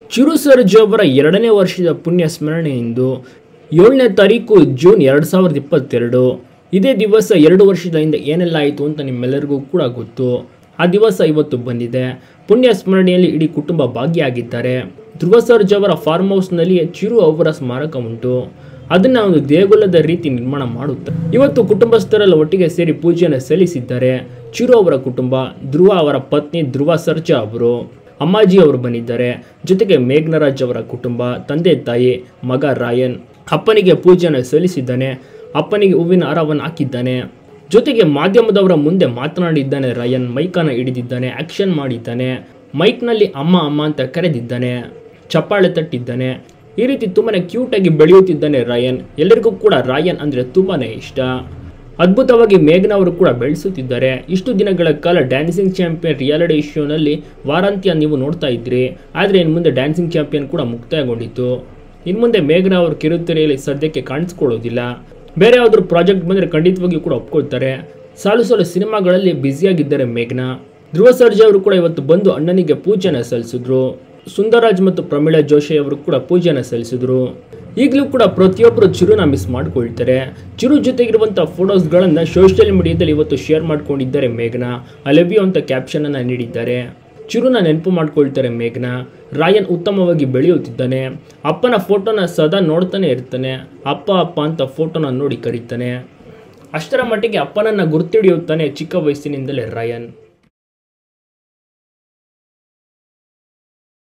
ಚಿರು ಸರ್ಜಾ ಅವರ ಎರಡನೇ ವರ್ಷದ ಪುಣ್ಯ ಸ್ಮರಣೆ ಇಂದು ಏಳನೇ ತಾರೀಕು ಜೂನ್ ಎರಡು ಸಾವಿರದ ಇಪ್ಪತ್ತೆರಡು ಇದೇ ದಿವಸ ಎರಡು ವರ್ಷದ ಹಿಂದೆ ಏನೆಲ್ಲ ಆಯಿತು ಅಂತ ನಿಮ್ಮೆಲ್ಲರಿಗೂ ಕೂಡ ಗೊತ್ತು ಆ ದಿವಸ ಇವತ್ತು ಬಂದಿದೆ ಪುಣ್ಯ ಸ್ಮರಣೆಯಲ್ಲಿ ಇಡೀ ಕುಟುಂಬ ಭಾಗಿಯಾಗಿದ್ದಾರೆ ಧ್ರುವ ಸರ್ಜಾ ಅವರ ಫಾರ್ಮ್ ಹೌಸ್ನಲ್ಲಿ ಚಿರು ಅವರ ಸ್ಮಾರಕ ಉಂಟು ಅದನ್ನ ಒಂದು ದೇಗುಲದ ರೀತಿ ನಿರ್ಮಾಣ ಮಾಡುತ್ತಾರೆ ಇವತ್ತು ಕುಟುಂಬಸ್ಥರೆಲ್ಲ ಒಟ್ಟಿಗೆ ಸೇರಿ ಪೂಜೆಯನ್ನು ಸಲ್ಲಿಸಿದ್ದಾರೆ ಚಿರು ಅವರ ಕುಟುಂಬ ಧ್ರುವ ಅವರ ಪತ್ನಿ ಧ್ರುವ ಸರ್ಜಾ ಅವರು ಅಮ್ಮಾಜಿ ಅವರು ಬಂದಿದ್ದಾರೆ ಜೊತೆಗೆ ಮೇಘನರಾಜ್ ಅವರ ಕುಟುಂಬ ತಂದೆ ತಾಯಿ ಮಗ ರಾಯನ್ ಅಪ್ಪನಿಗೆ ಪೂಜೆಯನ್ನು ಸಲ್ಲಿಸಿದ್ದಾನೆ ಅಪ್ಪನಿಗೆ ಹೂವಿನ ಹಾರವನ್ನು ಹಾಕಿದ್ದಾನೆ ಜೊತೆಗೆ ಮಾಧ್ಯಮದವರ ಮುಂದೆ ಮಾತನಾಡಿದ್ದಾನೆ ರಾಯನ್ ಮೈಕನ್ನು ಹಿಡಿದಿದ್ದಾನೆ ಆಕ್ಷನ್ ಮಾಡಿದ್ದಾನೆ ಮೈಕ್ನಲ್ಲಿ ಅಮ್ಮ ಅಮ್ಮ ಅಂತ ಕರೆದಿದ್ದಾನೆ ಚಪ್ಪಾಳೆ ತಟ್ಟಿದ್ದಾನೆ ಈ ರೀತಿ ತುಂಬಾನೇ ಕ್ಯೂಟಾಗಿ ಬೆಳೆಯುತ್ತಿದ್ದಾನೆ ರಾಯನ್ ಎಲ್ಲರಿಗೂ ಕೂಡ ರಾಯನ್ ಅಂದರೆ ತುಂಬಾನೇ ಇಷ್ಟ ಅದ್ಭುತವಾಗಿ ಮೇಘನ ಅವರು ಕೂಡ ಬೆಳೆಸುತ್ತಿದ್ದಾರೆ ಇಷ್ಟು ದಿನಗಳ ಕಾಲ ಡ್ಯಾನ್ಸಿಂಗ್ ಚಾಂಪಿಯನ್ ರಿಯಾಲಿಟಿ ಶೋನಲ್ಲಿ ವಾರಾಂತ್ಯ ನೀವು ನೋಡ್ತಾ ಇದ್ರಿ ಆದರೆ ಇನ್ನು ಮುಂದೆ ಡ್ಯಾನ್ಸಿಂಗ್ ಚಾಂಪಿಯನ್ ಕೂಡ ಮುಕ್ತಾಯಗೊಂಡಿತ್ತು ಇನ್ನು ಮುಂದೆ ಮೇಘನ ಅವರು ಕಿರುತೆರೆಯಲ್ಲಿ ಸದ್ಯಕ್ಕೆ ಕಾಣಿಸ್ಕೊಳ್ಳೋದಿಲ್ಲ ಬೇರೆ ಯಾವ್ದಾದ್ರು ಪ್ರಾಜೆಕ್ಟ್ ಬಂದರೆ ಖಂಡಿತವಾಗಿಯೂ ಕೂಡ ಒಪ್ಕೊಳ್ತಾರೆ ಸಾಲು ಸಾಲು ಸಿನಿಮಾಗಳಲ್ಲಿ ಬ್ಯುಸಿಯಾಗಿದ್ದಾರೆ ಮೇಘ್ನ ಧ್ರುವ ಸರ್ಜಾ ಅವರು ಕೂಡ ಇವತ್ತು ಬಂದು ಅಣ್ಣನಿಗೆ ಪೂಜೆನ ಸಲ್ಲಿಸಿದ್ರು ಸುಂದರರಾಜ್ ಮತ್ತು ಪ್ರಮೀಳಾ ಜೋಶಿ ಅವರು ಕೂಡ ಪೂಜೆನ ಸಲ್ಲಿಸಿದ್ರು ಈಗಲೂ ಕೂಡ ಪ್ರತಿಯೊಬ್ಬರು ಚಿರುನ ಮಿಸ್ ಮಾಡ್ಕೊಳ್ತಾರೆ ಚಿರು ಜೊತೆಗಿರುವಂಥ ಫೋಟೋಸ್ಗಳನ್ನು ಸೋಷಿಯಲ್ ಮೀಡಿಯಾದಲ್ಲಿ ಇವತ್ತು ಶೇರ್ ಮಾಡ್ಕೊಂಡಿದ್ದಾರೆ ಮೇಘ್ನ ಐ ಲವ್ ಯು ಅಂತ ಕ್ಯಾಪ್ಷನನ್ನು ನೀಡಿದ್ದಾರೆ ಚಿರುನ ನೆನಪು ಮಾಡ್ಕೊಳ್ತಾರೆ ಮೇಘ್ನ ರಾಯನ್ ಉತ್ತಮವಾಗಿ ಬೆಳೆಯುತ್ತಿದ್ದಾನೆ ಅಪ್ಪನ ಫೋಟೋನ ಸದಾ ನೋಡ್ತಾನೆ ಇರ್ತಾನೆ ಅಪ್ಪ ಅಪ್ಪ ಅಂತ ಫೋಟೋನ ನೋಡಿ ಕರೀತಾನೆ ಅಷ್ಟರ ಮಟ್ಟಿಗೆ ಅಪ್ಪನನ್ನು ಗುರ್ತಿಡಿಯುತ್ತಾನೆ ಚಿಕ್ಕ ವಯಸ್ಸಿನಿಂದಲೇ ರಾಯನ್